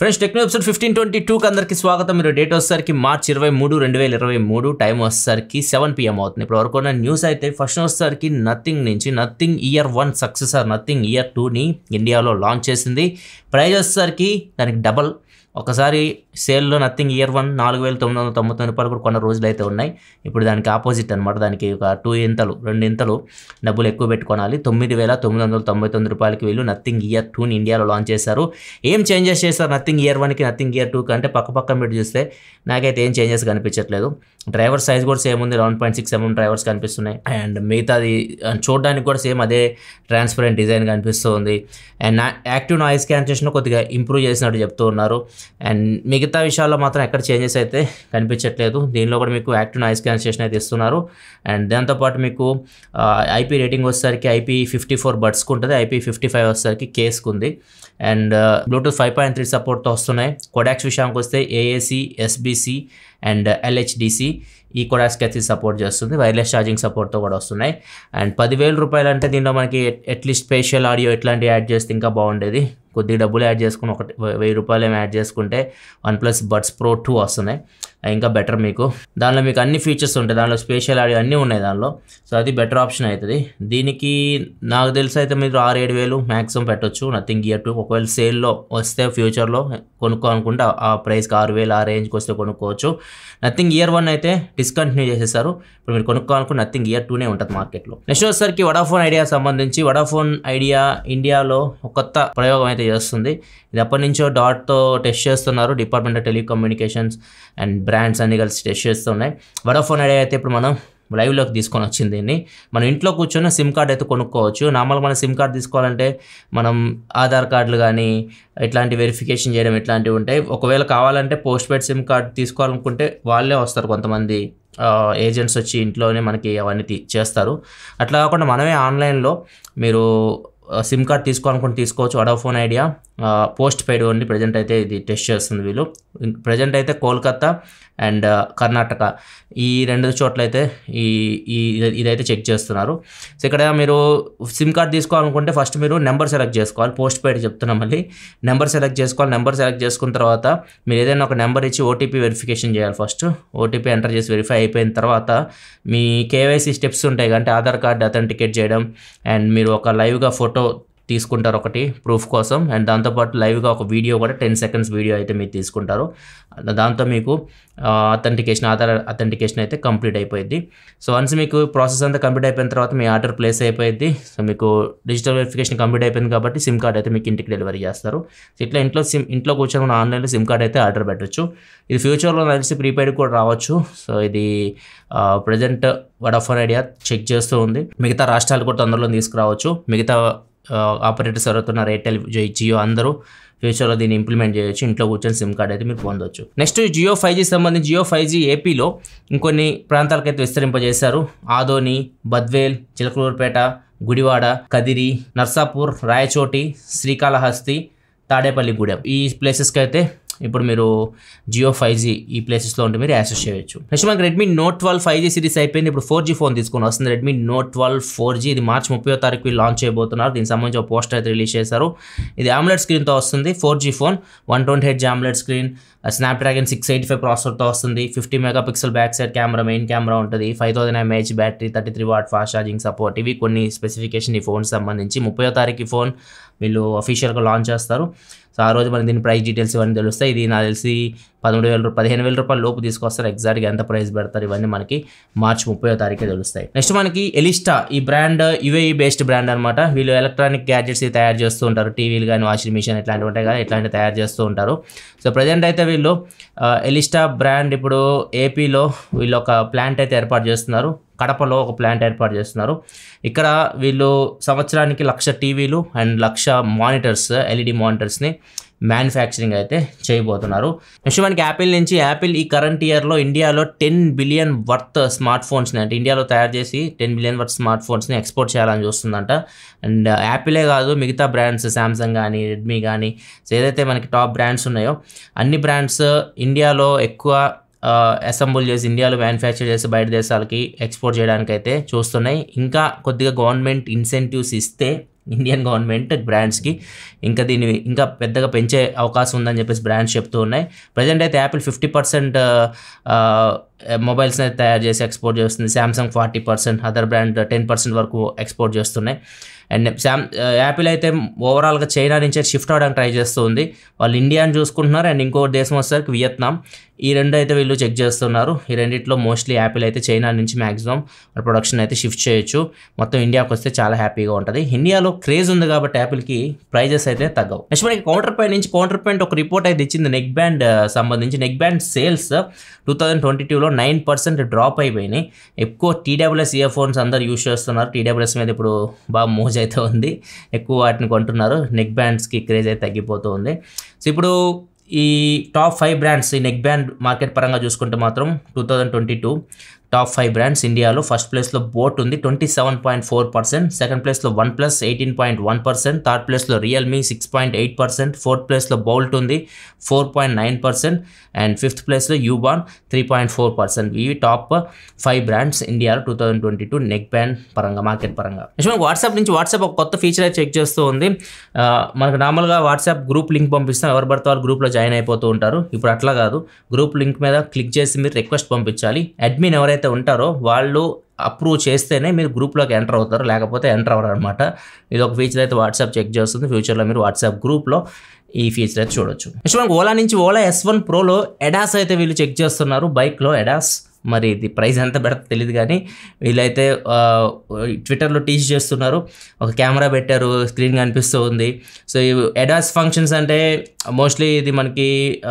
friends techno episode fifteen twenty టూకి అందరికి స్వాగతం మీరు డేట్ వచ్చేసరికి మార్చ్ ఇరవై మూడు రెండు వేల ఇరవై మూడు టైం వచ్చేసరికి సెవెన్ పిఎం అవుతుంది ఇప్పుడు వరకు ఉన్న న్యూస్ అయితే ఫస్ట్ వచ్చేసరికి నథింగ్ నుంచి Nothing Ear one success are Nothing Ear టూని ఇండియాలో లాంచ్ చేసింది ప్రైజ్ వచ్చేసరికి దానికి డబల్ ఒకసారి సేల్లో నథింగ్ ఇయర్ వన్ నాలుగు వేల తొమ్మిది వందల తొంభై తొమ్మిది రూపాయలు కూడా కొన్న రోజులు అయితే ఉన్నాయి ఇప్పుడు దానికి ఆపోజిట్ అనమాట దానికి ఒక టూ ఇంతలు రెండు ఇంతలు డబ్బులు ఎక్కువ పెట్టుకోనాలి తొమ్మిది వేల తొమ్మిది వందల తొంభై తొమ్మిది రూపాయలకి వీళ్ళు నథింగ్ ఇయర్ టూని ఇండియాలో లాంచ్ చేశారు ఏం చేంజెస్ చేశారు నథింగ్ ఇయర్ వన్కి నథింగ్ ఇయర్ టూకి అంటే పక్క పక్కన పెట్టి చూస్తే నాకైతే ఏం చేంజెస్ కనిపించట్లేదు డ్రైవర్ సైజ్ కూడా సేమ్ ఉంది eleven point six MM drivers కనిపిస్తున్నాయి అండ్ మిగతాది ఆ, చూడడానికి కూడా సేమ్ అదే ట్రాన్స్పరెంట్ డిజైన్ కనిపిస్తుంది అండ్ యాక్టివ్ నాయిస్ క్యాన్సేషన్ కొద్దిగా ఇంప్రూవ్ చేసినట్టు చెప్తూ ఉన్నారు అండ్ మిగతా విషయాల్లో మాత్రం ఎక్కడ చేంజెస్ అయితే కనిపించట్లేదు దీనిలో కూడా మీకు యాక్టివ్ నాయిస్ క్యాన్సేషన్ అయితే ఇస్తున్నారు అండ్ దాంతోపాటు మీకు ఐపీ రేటింగ్ వచ్చేసరికి ఐపీ ఫిఫ్టీ ఫోర్ బడ్స్కి ఉంటుంది ఐపీ ఫిఫ్టీ ఫైవ్ వచ్చేసరికి కేస్కి ఉంది and Bluetooth five point three సపోర్ట్తో వస్తున్నాయి కొడాక్స్ విషయానికి వస్తే ఏఏసి ఎస్బీసీ అండ్ ఎల్హెచ్డిసి ఈ కొడాక్స్కి అయితే సపోర్ట్ చేస్తుంది వైర్లెస్ ఛార్జింగ్ సపోర్ట్తో కూడా వస్తున్నాయి అండ్ పదివేల రూపాయలు అంటే దీనిలో మనకి అట్లీస్ట్ స్పెషల్ ఆడియో ఇట్లాంటివి యాడ్ చేస్తే ఇంకా బాగుండేది కొద్ది డబ్బులు యాడ్ చేసుకుని ఒకటి వెయ్యి రూపాయలు ఏమి యాడ్ చేసుకుంటే OnePlus Buds Pro two వస్తున్నాయి అవి ఇంకా బెటర్ మీకు దానిలో మీకు అన్ని ఫీచర్స్ ఉంటాయి దానిలో స్పెషల్ ఆడియో అన్నీ ఉన్నాయి దానిలో సో అది బెటర్ ఆప్షన్ అవుతుంది దీనికి నాకు తెలిసి అయితే మీరు ఆరు ఏడు వేలు మ్యాక్సిమం పెట్టొచ్చు నథింగ్ ఇయర్ టూ ఒకవేళ సేల్లో వస్తే ఫ్యూచర్లో కొనుక్కోవాలనుకుంటే ఆ ప్రైస్కి ఆరు వేలు ఆ రేంజ్కి వస్తే కొనుక్కోవచ్చు నథింగ్ ఇయర్ వన్ అయితే డిస్కంటిన్యూ చేసేసారు ఇప్పుడు మీరు కొనుక్కోవాలనుకుంటే నథింగ్ ఇయర్ టూనే ఉంటుంది మార్కెట్లో నెక్స్ట్ వచ్చేసరికి వడాఫోన్ ఐడియా సంబంధించి వడాఫోన్ ఐడియా ఇండియాలో ఒక కొత్త ప్రయోగం అయితే చేస్తుంది ఇది ఎప్పటి నుంచో డాట్తో టెస్ట్ చేస్తున్నారు department of telecommunications and brands అన్ని కలిసి టెస్ట్ చేస్తున్నాయి వడాఫోన్ ఐడియా అయితే ఇప్పుడు మనం లైవ్లోకి తీసుకొని వచ్చింది దీన్ని మనం ఇంట్లో కూర్చొని సిమ్ కార్డ్ అయితే కొనుక్కోవచ్చు నార్మల్గా మన సిమ్ కార్డ్ తీసుకోవాలంటే మనం ఆధార్ కార్డులు కానీ ఇట్లాంటి వెరిఫికేషన్ చేయడం ఇట్లాంటివి ఉంటాయి ఒకవేళ కావాలంటే పోస్ట్ పెయిడ్ సిమ్ కార్డ్ తీసుకోవాలనుకుంటే వాళ్ళే వస్తారు కొంతమంది ఏజెంట్స్ వచ్చి ఇంట్లోనే మనకి అవన్నీ తీ- చేస్తారు అట్లా కాకుండా మనమే ఆన్లైన్లో మీరు సిమ్ కార్డ్ తీసుకోవాలనుకుంటే తీసుకోవచ్చు Vodafone Idea postpaid only present అయితే ఇది టెస్ట్ చేస్తుంది వీళ్ళు ప్రజెంట్ అయితే కోల్కతా అండ్ కర్ణాటక ఈ రెండు చోట్ల అయితే ఈ ఈ ఇదైతే చెక్ చేస్తున్నారు సో ఇక్కడ మీరు సిమ్ కార్డ్ తీసుకోవాలనుకుంటే ఫస్ట్ మీరు నెంబర్ సెలెక్ట్ చేసుకోవాలి పోస్ట్ పెయిడ్ చెప్తున్నాం మళ్ళీ నెంబర్ సెలెక్ట్ చేసుకోవాలి నెంబర్ సెలెక్ట్ చేసుకున్న తర్వాత మీరు ఏదైనా ఒక నెంబర్ ఇచ్చి ఓటీపీ వెరిఫికేషన్ చేయాలి ఫస్ట్ ఓటీపీ ఎంటర్ చేసి వెరిఫై అయిపోయిన తర్వాత మీ కేవైసీ స్టెప్స్ ఉంటాయి అంటే ఆధార్ కార్డ్ అథెంటికేట్ చేయడం అండ్ మీరు ఒక లైవ్గా ఫోటో తీసుకుంటారు ఒకటి ప్రూఫ్ కోసం అండ్ దాంతోపాటు లైవ్గా ఒక వీడియో కూడా టెన్ సెకండ్స్ వీడియో అయితే మీరు తీసుకుంటారు దాంతో మీకు అథెంటికేషన్ ఆధార్ అథెంటికేషన్ అయితే కంప్లీట్ అయిపోయింది సో వన్స్ మీకు ప్రాసెస్ అంతా కంప్లీట్ అయిపోయిన తర్వాత మీ ఆర్డర్ ప్లేస్ అయిపోయింది సో మీకు డిజిటల్ వెరిఫికేషన్ కంప్లీట్ అయిపోయింది కాబట్టి సిమ్ కార్డ్ అయితే మీకు ఇంటికి డెలివరీ చేస్తారు సో ఇట్లా ఇంట్లో సిమ్ ఇంట్లో కూర్చొని మనం ఆన్లైన్లో సిమ్ కార్డ్ అయితే ఆర్డర్ పెట్టొచ్చు ఇది ఫ్యూచర్లో తెలిసి ప్రీపెయిడ్ కూడా రావచ్చు సో ఇది ప్రజెంట్ వడాఫోన్ ఐడియా చెక్ చేస్తూ ఉంది మిగతా రాష్ట్రాలు కూడా తొందరలో తీసుకురావచ్చు మిగతా ఆపరేటర్స్ ఎవరుతున్నారు ఎయిర్టెల్ జి- జియో అందరూ ఫ్యూచర్లో దీన్ని ఇంప్లిమెంట్ చేయొచ్చు ఇంట్లో కూర్చొని సిమ్ కార్డ్ అయితే మీరు పొందొచ్చు నెక్స్ట్ జియో ఫైవ్ జీ సంబంధించి జియో ఫైవ్ జీ ఏపీలో ఇంకొన్ని ప్రాంతాలకైతే విస్తరింపజేశారు ఆదోని బద్వేల్ చిలకలూరుపేట గుడివాడ కదిరి నర్సాపూర్ రాయచోటి శ్రీకాళహస్తి తాడేపల్లిగూడెం ఈ ప్లేసెస్కి అయితే ఇప్పుడు మీరు జియో ఫైవ్ జీ ఈ ప్లేసెస్లో ఉంటే మీరు యాక్సెస్ చేయొచ్చు నెక్స్ట్ మనకి Redmi note twelve five G series అయిపోయింది ఇప్పుడు ఫోర్ జీ ఫోన్ తీసుకొని వస్తుంది Redmi note twelve four G ఇది మార్చి ముప్పై తారీఖు వీళ్ళు లాంచ్ చేయబోతున్నారు దీనికి సంబంధించి ఒక పోస్టర్ అయితే రిలీజ్ చేశారు ఇది ఆమ్లెట్ స్క్రీన్తో వస్తుంది four G phone one twenty హెడ్ AMOLED screen Snapdragon six eighty five ప్రాసెసర్తో వస్తుంది fifty mega pixel back side camera main camera ఉంటుంది five thousand mAh battery thirty three watt fast charging support ఇవి కొన్ని స్పెసిఫికేషన్ ఈ phone సంబంధించి ముప్పై తారీఖు ఫోన్ వీళ్ళు అఫీషియల్గా లాంచ్ చేస్తారు సో ఆ రోజు మనకి దీని ప్రైస్ డీటెయిల్స్ ఇవన్నీ తెలుస్తాయి ఇది నాకు తెలిసి పదమూడు వేల రూపాయలు పదిహేను వేల రూపాయల లోపు తీసుకొస్తారు ఎగ్జాక్ట్గా ఎంత ప్రైస్ పెడతారు ఇవన్నీ మనకి మార్చి ముప్పై తారీఖే తెలుస్తాయి నెక్స్ట్ మనకి ఎలిస్టా ఈ బ్రాండ్ యుఏఈ బేస్డ్ బ్రాండ్ అనమాట వీళ్ళు ఎలక్ట్రానిక్ గ్యాడ్జెట్స్ తయారు చేస్తూ ఉంటారు టీవీలు కానీ వాషింగ్ మిషన్ ఇట్లాంటివి ఉంటాయి కదా ఇట్లాంటివి తయారు చేస్తూ ఉంటారు సో ప్రజెంట్ అయితే వీళ్ళు ఆ, ఎలిస్టా బ్రాండ్ ఇప్పుడు ఏపీలో వీళ్ళు ఒక ప్లాంట్ అయితే ఏర్పాటు చేస్తున్నారు కడపలో ఒక ప్లాంట్ ఏర్పాటు చేస్తున్నారు ఇక్కడ వీళ్ళు సంవత్సరానికి లక్ష టీవీలు అండ్ లక్ష మానిటర్స్ ఎల్ఈడి మానిటర్స్ని మ్యానుఫ్యాక్చరింగ్ అయితే చేయబోతున్నారు నెక్స్ట్ మనకి యాపిల్ నుంచి యాపిల్ ఈ కరెంట్ ఇయర్లో ఇండియాలో టెన్ బిలియన్ వర్త్ స్మార్ట్ ఫోన్స్ని అంటే ఇండియాలో తయారు చేసి టెన్ బిలియన్ వర్త్ స్మార్ట్ ఫోన్స్ని ఎక్స్పోర్ట్ చేయాలని చూస్తుందంట అండ్ యాపిలే కాదు మిగతా బ్రాండ్స్ శాంసంగ్ కానీ రెడ్మీ కానీ సో ఏదైతే మనకి టాప్ బ్రాండ్స్ ఉన్నాయో అన్ని బ్రాండ్స్ ఇండియాలో ఎక్కువ అసెంబుల్ చేసి ఇండియాలో మ్యానుఫ్యాక్చర్ చేసి బయట దేశాలకి ఎక్స్పోర్ట్ చేయడానికి అయితే చూస్తున్నాయి ఇంకా కొద్దిగా గవర్నమెంట్ ఇన్సెంటివ్స్ ఇస్తే ఇండియన్ గవర్నమెంట్ బ్రాండ్స్కి ఇంకా దీన్ని ఇంకా పెద్దగా పెంచే అవకాశం ఉందని చెప్పేసి బ్రాండ్స్ చెప్తూ ఉన్నాయి ప్రజెంట్ అయితే యాపిల్ ఫిఫ్టీ పర్సెంట్ మొబైల్స్ని తయారు చేసి ఎక్స్పోర్ట్ చేస్తుంది Samsung forty percent other brand ten percent వరకు ఎక్స్పోర్ట్ చేస్తున్నాయి అండ్ శామ్ యాపిల్ అయితే ఓవరాల్గా చైనా నుంచే షిఫ్ట్ అవ్వడానికి ట్రై చేస్తుంది వాళ్ళు ఇండియాని చూసుకుంటున్నారు అండ్ ఇంకో దేశం వచ్చేసరికి వియత్నాం ఈ రెండు అయితే వీళ్ళు చెక్ చేస్తున్నారు ఈ రెండిట్లో మోస్ట్లీ యాపిల్ అయితే చైనా నుంచి మ్యాక్సిమం ప్రొడక్షన్ అయితే షిఫ్ట్ చేయొచ్చు మొత్తం ఇండియాకి వస్తే చాలా హ్యాపీగా ఉంటుంది ఇండియాలో క్రేజ్ ఉంది కాబట్టి యాపిల్కి ప్రైజెస్ అయితే తగ్గవు నెక్స్ట్ మనకి కౌంటర్ పాయింట్ నుంచి కౌంటర్ పాయింట్ ఒక రిపోర్ట్ అయితే ఇచ్చింది నెక్ బ్యాండ్ సంబంధించి neck band sales two thousand twenty టూలో నైన్ పర్సెంట్ డ్రాప్ అయిపోయినాయి ఎక్కువ టీడబ్ల్యూఎస్ ఇయర్ ఫోన్స్ అందరు యూస్ చేస్తున్నారు టీడబ్ల్యూఎస్ మీద ఇప్పుడు బాగా మోజ్ అయితే ఉంది ఎక్కువ వాటిని కొంటున్నారు నెక్ బ్యాండ్స్కి క్రేజ్ అయితే తగ్గిపోతూ ఉంది సో ఇప్పుడు ఈ టాప్ ఫైవ్ బ్రాండ్స్ ఈ నెక్ బ్యాండ్ మార్కెట్ పరంగా చూసుకుంటే మాత్రం two thousand twenty two top five brands ఇండియాలో ఫస్ట్ ప్లేస్లో బోట్ ఉంది twenty seven point four percent second ప్లేస్లో OnePlus eighteen point one percent third ప్లేస్లో Realme six point eight percent fourth ప్లేస్లో బౌల్ట్ ఉంది four point nine percent and fifth ప్లేస్లో Ubon three point four percent ఇవి top five brands ఇండియాలో two thousand twenty two neck band పరంగా market పరంగా next మనకు WhatsApp నుంచి వాట్సాప్ ఒక కొత్త ఫీచర్ అయితే చెక్ చేస్తూ ఉంది ఆ, మనకు నార్మల్గా వాట్సాప్ గ్రూప్ లింక్ పంపిస్తాం ఎవరు పడితే వాళ్ళు గ్రూప్లో జాయిన్ అయిపోతూ ఉంటారు ఇప్పుడు అట్లా కాదు గ్రూప్ లింక్ మీద క్లిక్ చేసి మీరు రిక్వెస్ట్ పంపించాలి అడ్మిన్ ఎవరైతే ఉంటారో వాళ్ళు అప్రూవ్ చేస్తేనే మీరు గ్రూప్లోకి ఎంటర్ అవుతారు లేకపోతే ఎంటర్ అవ్వరు అనమాట ఇది ఒక ఫీచర్ అయితే వాట్సాప్ చెక్ చేస్తుంది ఫ్యూచర్లో మీరు వాట్సాప్ గ్రూప్లో ఈ ఫీచర్ అయితే చూడొచ్చు నెక్స్ట్ మనకు ఓలా నుంచి ఓలా ఎస్ వన్ ప్రోలో ఎడాస్ అయితే వీళ్ళు చెక్ చేస్తున్నారు బైక్లో ఎడాస్ మరి ఇది ప్రైస్ ఎంత పెడతా తెలియదు కానీ వీళ్ళైతే ఆ, ట్విట్టర్లో టీచ్ చేస్తున్నారు ఒక కెమెరా పెట్టారు స్క్రీన్ కనిపిస్తూ ఉంది సో ఈ ఎడాస్ ఫంక్షన్స్ అంటే మోస్ట్లీ ఇది మనకి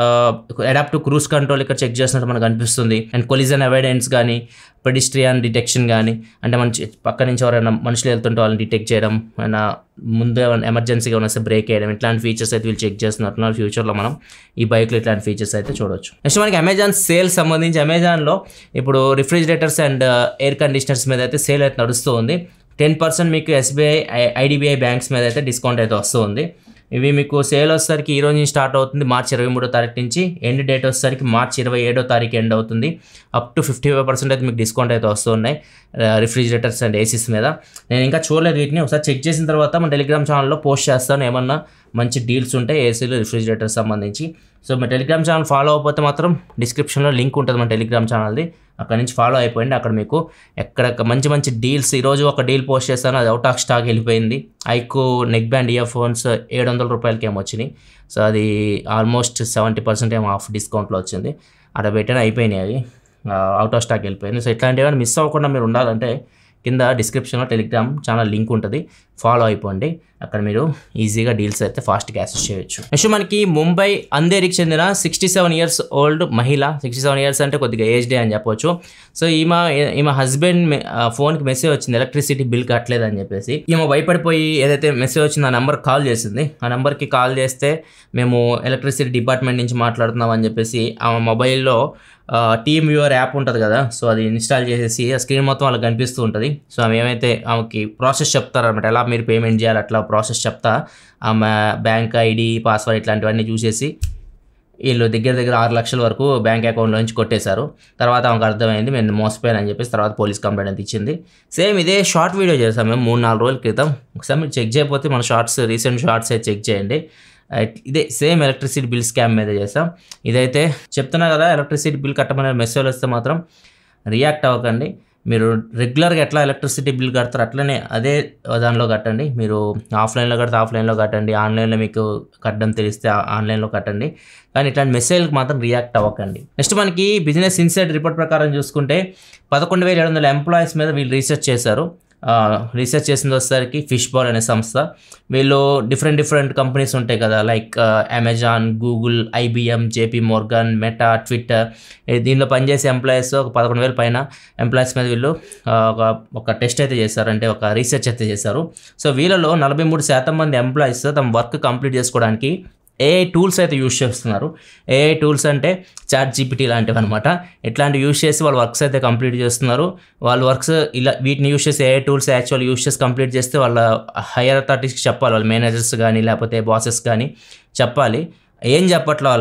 అడాప్ట్ క్రూజ్ కంట్రోల్ ఇక్కడ చెక్ చేస్తున్నట్టు మనకు అనిపిస్తుంది అండ్ కొలిజన్ అవాయిడెన్స్ కానీ పెడిస్ట్రియన్ డిటెక్షన్ కానీ అంటే మన చి- పక్క నుంచి ఎవరైనా మనుషులు వెళ్తుంటే వాళ్ళని డిటెక్ట్ చేయడం ఏమైనా ముందు ఏమైనా ఎమర్జెన్సీగా ఉన్న వస్తే బ్రేక్ చేయడం ఇట్లాంటి ఫీచర్స్ అయితే వీళ్ళు చెక్ చేస్తున్నట్టున్నారు ఫ్యూచర్లో మనం ఈ బైక్లో ఇట్లాంటి ఫీచర్స్ అయితే చూడొచ్చు నెక్స్ట్ మనకి అమెజాన్ సేల్ సంబంధించి అమెజాన్లో ఇప్పుడు రిఫ్రిజిరేటర్స్ అండ్ ఎయిర్ కండిషనర్స్ మీద అయితే సేల్ అయితే నడుస్తూ ఉంది టెన్ పర్సెంట్ మీకు ఎస్బీఐ ఐడిబిఐ బ్యాంక్స్ మీద అయితే డిస్కౌంట్ అయితే వస్తుంది ఇవి మీకు సేల్ వచ్చేసరికి ఈ రోజు నుంచి స్టార్ట్ అవుతుంది మార్చ్ ఇరవై మూడో తారీఖు నుంచి ఎండ్ డేట్ వచ్చేసరికి మార్చ్ ఇరవై ఏడో తారీఖు ఎండ్ అవుతుంది up to fifty five percent అయితే మీకు డిస్కౌంట్ అయితే వస్తున్నాయి రిఫ్రిజిరేటర్స్ అండ్ ఏసీస్ మీద నేను ఇంకా చూడలేదు వీటిని ఒకసారి చెక్ చేసిన తర్వాత మన టెలిగ్రామ్ ఛానల్లో పోస్ట్ చేస్తాను ఏమన్నా మంచి డీల్స్ ఉంటాయి ఏసీలు రిఫ్రిజిరేటర్స్ సంబంధించి సో మా టెలిగ్రామ్ ఛానల్ ఫాలో అవ్వకపోతే మాత్రం డిస్క్రిప్షన్లో లింక్ ఉంటుంది మన టెలిగ్రామ్ ఛానల్ది అక్కడ నుంచి ఫాలో అయిపోయింది అక్కడ మీకు ఎక్కడ మంచి మంచి డీల్స్ ఈరోజు ఒక డీల్ పోస్ట్ చేస్తాను అది అవుట్ ఆఫ్ స్టాక్ వెళ్ళిపోయింది iQOO neck band earphones ఏడు వందల రూపాయలకి ఏమో వచ్చినాయి సో అది ఆల్మోస్ట్ సెవెంటీ పర్సెంట్ ఏమో ఆఫ్ డిస్కౌంట్లో వచ్చింది అక్కడ పెట్టిన అయిపోయినాయి అవి అవుట్ ఆఫ్ స్టాక్ వెళ్ళిపోయింది సో ఇట్లాంటివి ఏమైనా మిస్ అవ్వకుండా మీరు ఉండాలంటే కింద డిస్క్రిప్షన్లో టెలిగ్రామ్ ఛానల్ లింక్ ఉంటుంది ఫాలో అయిపోండి అక్కడ మీరు ఈజీగా డీల్స్ అయితే ఫాస్ట్గా యాక్సెస్ చేయొచ్చు నెక్స్ట్ మనకి ముంబై అంధేరికి చెందిన సిక్స్టీ సెవెన్ ఇయర్స్ ఓల్డ్ మహిళ సిక్స్టీ సెవెన్ ఇయర్స్ అంటే కొద్దిగా ఏజ్ డే అని చెప్పొచ్చు సో ఈమె ఈమె హస్బెండ్ ఫోన్కి మెసేజ్ వచ్చింది ఎలక్ట్రిసిటీ బిల్ కట్టలేదు అని చెప్పేసి ఈమె భయపడిపోయి ఏదైతే మెసేజ్ వచ్చిందో ఆ నెంబర్ కాల్ చేసింది ఆ నెంబర్కి కాల్ చేస్తే మేము ఎలక్ట్రిసిటీ డిపార్ట్మెంట్ నుంచి మాట్లాడుతున్నాం అని చెప్పేసి ఆమె మొబైల్లో టీమ్ వ్యూవర్ యాప్ ఉంటుంది కదా సో అది ఇన్స్టాల్ చేసేసి ఆ స్క్రీన్ మొత్తం వాళ్ళకి కనిపిస్తూ ఉంటుంది సో ఆమె ఏమైతే ఆమెకి ప్రాసెస్ చెప్తారనమాట ఎలా మీరు పేమెంట్ చేయాలి అట్లా ప్రాసెస్ చెప్తా ఆమె బ్యాంక్ ఐడి పాస్వర్డ్ ఇట్లాంటివన్నీ చూసేసి వీళ్ళు దగ్గర దగ్గర ఆరు లక్షల వరకు బ్యాంక్ అకౌంట్లో నుంచి కొట్టేశారు తర్వాత ఆమెకు అర్థమైంది మేము మోసపోయాను అని చెప్పేసి తర్వాత పోలీస్ కంప్లైంట్ అంత ఇచ్చింది సేమ్ ఇదే షార్ట్ వీడియో చేసాం మేము మూడు నాలుగు రోజుల క్రితం ఒకసారి మీరు చెక్ చేయకపోతే మన షార్ట్స్ రీసెంట్ షార్ట్స్ అయితే చెక్ చేయండి అట్- ఇదే సేమ్ ఎలక్ట్రిసిటీ బిల్ స్కామ్ మీద చేసాం ఇదైతే చెప్తున్నా కదా ఎలక్ట్రిసిటీ బిల్ కట్టమనే మెసేజ్ వస్తే మాత్రం రియాక్ట్ అవ్వకండి మీరు రెగ్యులర్గా ఎట్లా ఎలక్ట్రిసిటీ బిల్ కడతారు అట్లనే అదే దానిలో కట్టండి మీరు ఆఫ్లైన్లో కడితే ఆఫ్లైన్లో కట్టండి ఆన్లైన్లో మీకు కట్టడం తెలిస్తే ఆ- ఆన్లైన్లో కట్టండి కానీ ఇట్లాంటి మెసేజ్కి మాత్రం రియాక్ట్ అవ్వకండి నెక్స్ట్ మనకి బిజినెస్ ఇన్సైడ్ రిపోర్ట్ ప్రకారం చూసుకుంటే పదకొండు వేల ఏడు వందల ఎంప్లాయీస్ మీద వీళ్ళు రీసెర్చ్ చేశారు రీసెర్చ్ చేసింది వచ్చేసరికి ఫిష్ బాల్ అనే సంస్థ వీళ్ళు డిఫరెంట్ డిఫరెంట్ కంపెనీస్ ఉంటాయి కదా like Amazon Google IBM JP Morgan Meta Twitter దీనిలో పనిచేసే ఎంప్లాయీస్ ఒక పదకొండు వేల పైన ఎంప్లాయీస్ మీద వీళ్ళు ఆ, ఒక ఒక టెస్ట్ అయితే చేశారు అంటే ఒక రీసెర్చ్ అయితే చేశారు సో వీళ్ళలో నలభై మూడు శాతం మంది ఎంప్లాయీస్ తమ వర్క్ కంప్లీట్ చేసుకోవడానికి ఏఐ టూల్స్ అయితే యూజ్ చేస్తున్నారు ఏఐ టూల్స్ అంటే చాట్ జీపీటీ లాంటివి అనమాట ఇట్లాంటివి యూజ్ చేసి వాళ్ళు వర్క్స్ అయితే కంప్లీట్ చేస్తున్నారు వాళ్ళు వర్క్స్ ఇలా వీటిని యూజ్ చేసి ఏఐ టూల్స్ యాక్చువల్ యూజ్ చేసి కంప్లీట్ చేస్తే వాళ్ళ హైయర్ అథారిటీస్కి చెప్పాలి వాళ్ళ మేనేజర్స్ కానీ లేకపోతే బాసెస్ కానీ చెప్పాలి ఏం చెప్పట్లే వాళ్ళకి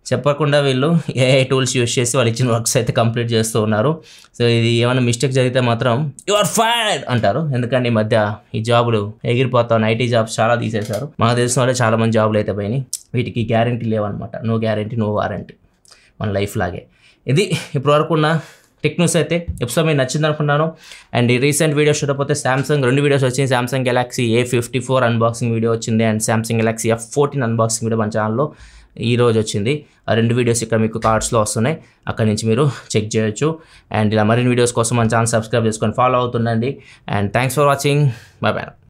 చెప్పకుండా వీళ్ళు ఏఐ టూల్స్ యూస్ చేసి వాళ్ళు ఇచ్చిన వర్క్స్ అయితే కంప్లీట్ చేస్తూ ఉన్నారు సో ఇది ఏమైనా మిస్టేక్ జరిగితే మాత్రం యు ఆర్ ఫైర్డ్ అంటారు ఎందుకంటే ఈ మధ్య ఈ జాబులు ఎగిరిపోతాను ఐటీ జాబ్స్ చాలా తీసేశారు మాకు తెలిసిన వాళ్ళే చాలా మంది జాబులు అయితే పోయినాయి వీటికి గ్యారంటీ లేవన్నమాట నో గ్యారంటీ నో వారంటీ మన లైఫ్ లాగే ఇది ఇప్పుడు వరకు ఉన్న టెక్ న్యూస్ అయితే ఎపిసోడ్ మీకు నచ్చింది అనుకున్నాను అండ్ ఈ రీసెంట్ వీడియోస్ చూడకపోతే సామ్సంగ్ రెండు వీడియోస్ వచ్చింది Samsung Galaxy A fifty four unboxing video వచ్చింది and Samsung Galaxy F fourteen unboxing video మన ఛానల్లో ఈ రోజు వచ్చింది ఆ రెండు వీడియోస్ ఇక్కడ మీకు కార్డ్స్లో వస్తున్నాయి అక్కడ నుంచి మీరు చెక్ చేయొచ్చు అండ్ ఇలా మరిన్ని వీడియోస్ కోసం మన ఛానల్ సబ్స్క్రైబ్ చేసుకొని ఫాలో అవుతుండండి and thanks for watching bye bye